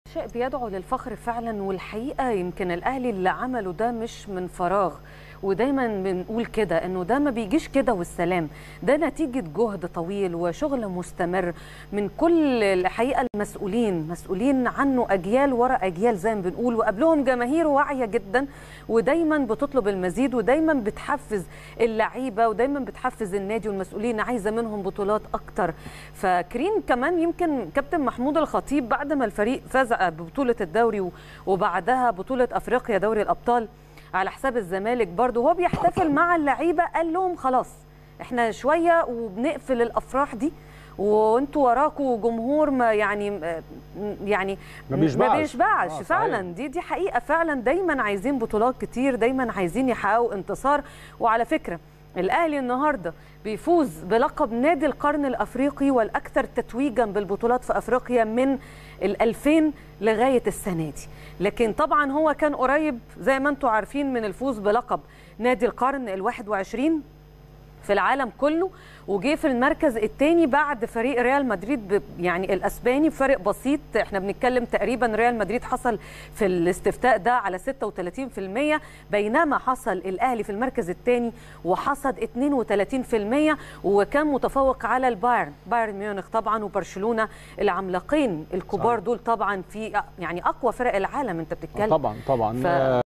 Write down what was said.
شيء بيدعو للفخر فعلا والحقيقه يمكن الاهلي اللي عمله ده مش من فراغ ودايما بنقول كده انه ده ما بيجيش كده والسلام ده نتيجه جهد طويل وشغل مستمر من كل الحقيقه المسؤولين مسؤولين عنه اجيال ورا اجيال زي ما بنقول وقبلهم جماهير واعيه جدا ودايما بتطلب المزيد ودايما بتحفز اللعيبه ودايما بتحفز النادي والمسؤولين عايزه منهم بطولات اكتر فكريم كمان يمكن كابتن محمود الخطيب بعد ما الفريق فاز ببطوله الدوري وبعدها بطوله افريقيا دوري الابطال على حساب الزمالك برضه وهو بيحتفل مع اللعيبه قال لهم خلاص احنا شويه وبنقفل الافراح دي وانتوا وراكوا جمهور ما يعني يعني ما بيشبعش, ما بيشبعش آه، فعلا صحيح. دي دي حقيقه فعلا دايما عايزين بطولات كتير دايما عايزين يحققوا انتصار وعلى فكره الاهلي النهارده بيفوز بلقب نادي القرن الافريقي والاكثر تتويجا بالبطولات في افريقيا من ال 2000 لغايه السنه دي لكن طبعا هو كان قريب زي ما انتم عارفين من الفوز بلقب نادي القرن ال 21 في العالم كله وجه في المركز الثاني بعد فريق ريال مدريد ب- يعني الاسباني بفرق بسيط احنا بنتكلم تقريبا ريال مدريد حصل في الاستفتاء ده على 36% بينما حصل الاهلي في المركز الثاني وحصد 32% وكان متفوق على البايرن بايرن ميونخ طبعا وبرشلونه العملاقين الكبار صحيح. دول طبعا في يعني اقوى فرق العالم انت بتتكلم طبعا طبعا ف- آه،